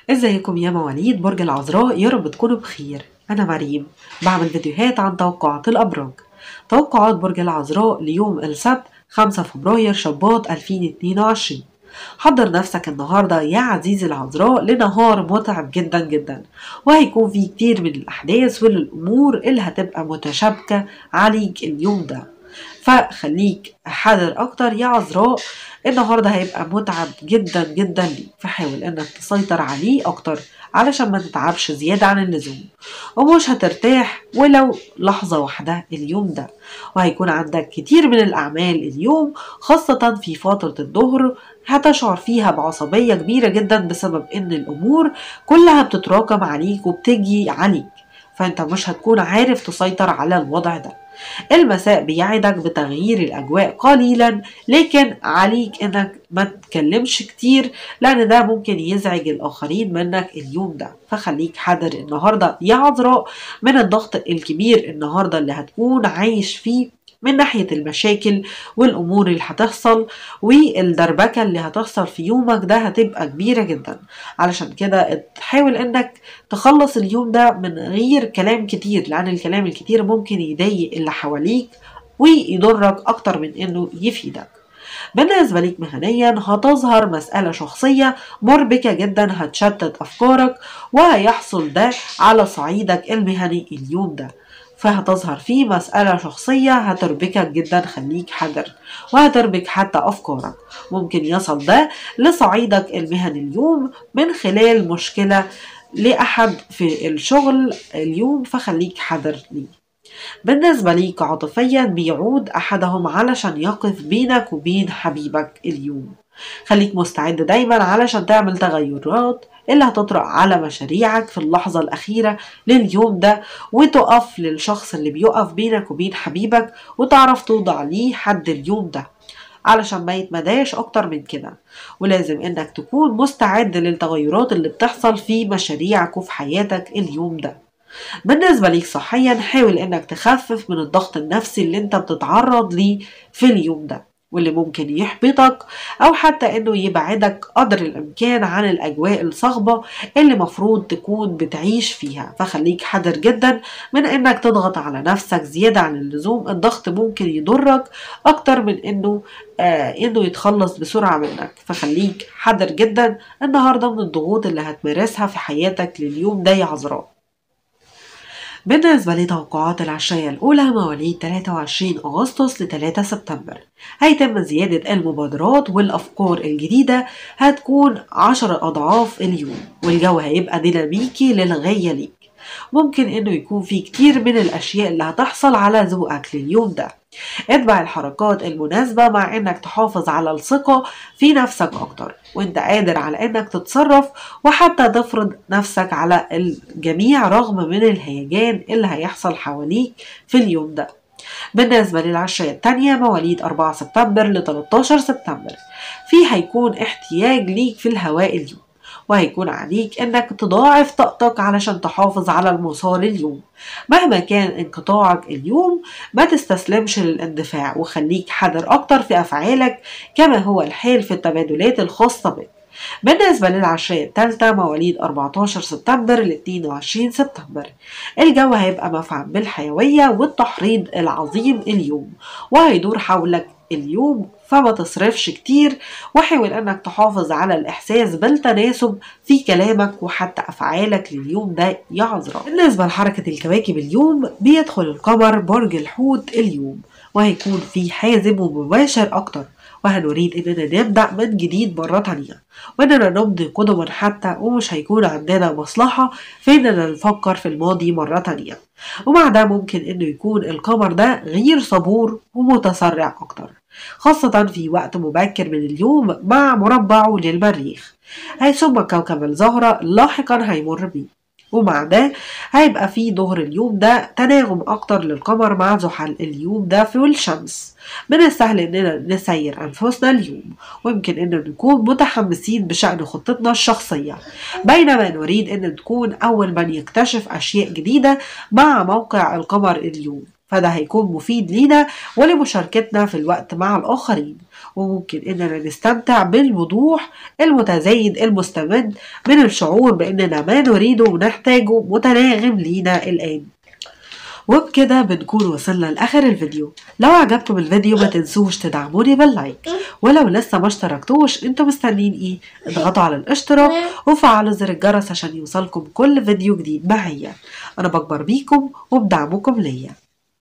ازيكم يا مواليد برج العذراء يا رب تكونوا بخير انا مريم بعمل فيديوهات عن توقعات الابراج توقعات برج العذراء ليوم السبت 5 فبراير شباط 2022 حضر نفسك النهارده يا عزيزي العذراء لنهار متعب جدا جدا وهيكون فيه كتير من الاحداث والامور اللي هتبقى متشابكه عليك اليوم ده فخليك حذر اكتر يا عذراء النهارده هيبقى متعب جدا جدا ليك فحاول انك تسيطر عليه اكتر علشان ما تتعبش زيادة عن اللزوم ومش هترتاح ولو لحظة واحدة اليوم ده وهيكون عندك كتير من الأعمال اليوم خاصة في فترة الظهر هتشعر فيها بعصبية كبيرة جدا بسبب إن الأمور كلها بتتراكم عليك وبتجي عليك فأنت مش هتكون عارف تسيطر على الوضع ده المساء بيعدك بتغيير الأجواء قليلا لكن عليك إنك ما تتكلمش كتير لأن ده ممكن يزعج الآخرين منك اليوم ده فخليك حذر النهاردة يا عذراء من الضغط الكبير النهاردة اللي هتكون عايش فيه من ناحية المشاكل والأمور اللي هتحصل والدربكة اللي هتحصل في يومك ده هتبقى كبيرة جدا علشان كده تحاول انك تخلص اليوم ده من غير كلام كتير لأن الكلام الكتير ممكن يضايق اللي حواليك ويضرك أكتر من إنه يفيدك بالنسبة ليك مهنيا هتظهر مسألة شخصية مربكة جدا هتشتت أفكارك وهيحصل ده على صعيدك المهني اليوم ده فهتظهر فيه مسألة شخصية هتربكك جدا خليك حذر وهتربك حتى أفكارك ممكن يصل ده لصعيدك المهني اليوم من خلال مشكلة لأحد في الشغل اليوم فخليك حذر ليه بالنسبة ليك عاطفيا بيعود أحدهم علشان يقف بينك وبين حبيبك اليوم خليك مستعد دايما علشان تعمل تغيرات اللي هتطرق على مشاريعك في اللحظة الأخيرة لليوم ده وتقف للشخص اللي بيقف بينك وبين حبيبك وتعرف توضع ليه حد اليوم ده علشان ما يتمداش أكتر من كده ولازم إنك تكون مستعد للتغيرات اللي بتحصل في مشاريعك وفي حياتك اليوم ده بالنسبة ليك صحيا حاول إنك تخفف من الضغط النفسي اللي أنت بتتعرض ليه في اليوم ده واللي ممكن يحبطك أو حتى إنه يبعدك قدر الإمكان عن الأجواء الصخبة اللي مفروض تكون بتعيش فيها فخليك حذر جدا من إنك تضغط على نفسك زيادة عن اللزوم الضغط ممكن يضرك أكتر من إنه آه إنه يتخلص بسرعة منك فخليك حذر جدا النهاردة من الضغوط اللي هتمارسها في حياتك لليوم ده يا عذراء بالنسبة لتوقعات العشرية الأولى مواليد 23 أغسطس ل 3 سبتمبر هيتم زيادة المبادرات والأفكار الجديدة هتكون 10 أضعاف اليوم والجو هيبقى ديناميكي للغاية ليك ممكن انه يكون في كتير من الاشياء اللي هتحصل على ذوقك لليوم ده اتبع الحركات المناسبة مع انك تحافظ على الثقة في نفسك اكتر وانت قادر على انك تتصرف وحتى تفرض نفسك على الجميع رغم من الهيجان اللي هيحصل حواليك في اليوم ده بالنسبة للعشرية التانية مواليد 4 سبتمبر ل 13 سبتمبر في هيكون احتياج ليك في الهواء اليوم وهيكون عليك انك تضاعف طاقتك علشان تحافظ على المسار اليوم مهما كان انقطاعك اليوم ما تستسلمش للاندفاع وخليك حذر اكتر في افعالك كما هو الحال في التبادلات الخاصة بك بالنسبة للعشرية الثالثة مواليد 14 سبتمبر ل 22 سبتمبر الجو هيبقى مفعم بالحيوية والتحريض العظيم اليوم وهيدور حولك اليوم فما تصرفش كتير وحاول انك تحافظ على الاحساس بالتناسب في كلامك وحتى افعالك لليوم ده يا عذراء بالنسبة لحركة الكواكب اليوم بيدخل القمر برج الحوت اليوم وهيكون في حازم ومباشر اكتر وهنريد اننا نبدأ من جديد مرة تانية واننا نمضي قدما حتى ومش هيكون عندنا مصلحة في اننا نفكر في الماضي مرة تانية ومع ده ممكن انه يكون القمر ده غير صبور ومتسرع اكتر خاصة في وقت مبكر من اليوم مع مربعه للمريخ ثم كوكب الزهرة لاحقا هيمر بيه ومع ده هيبقى في ظهر اليوم ده تناغم أكتر للقمر مع زحل اليوم ده في الشمس من السهل إننا نسير أنفسنا اليوم ويمكن إننا نكون متحمسين بشأن خطتنا الشخصية بينما نريد إن نكون أول من يكتشف أشياء جديدة مع موقع القمر اليوم فده هيكون مفيد لينا ولمشاركتنا في الوقت مع الآخرين وممكن إننا نستمتع بالوضوح المتزايد المستمد من الشعور بإننا ما نريده ونحتاجه متناغم لينا الآن وبكده بنكون وصلنا لآخر الفيديو لو عجبكم الفيديو ما تنسوش تدعموني باللايك ولو لسه ما اشتركتوش انتوا مستنيين ايه اضغطوا على الاشتراك وفعلوا زر الجرس عشان يوصلكم كل فيديو جديد معايا انا بكبر بيكم وبدعمكم ليا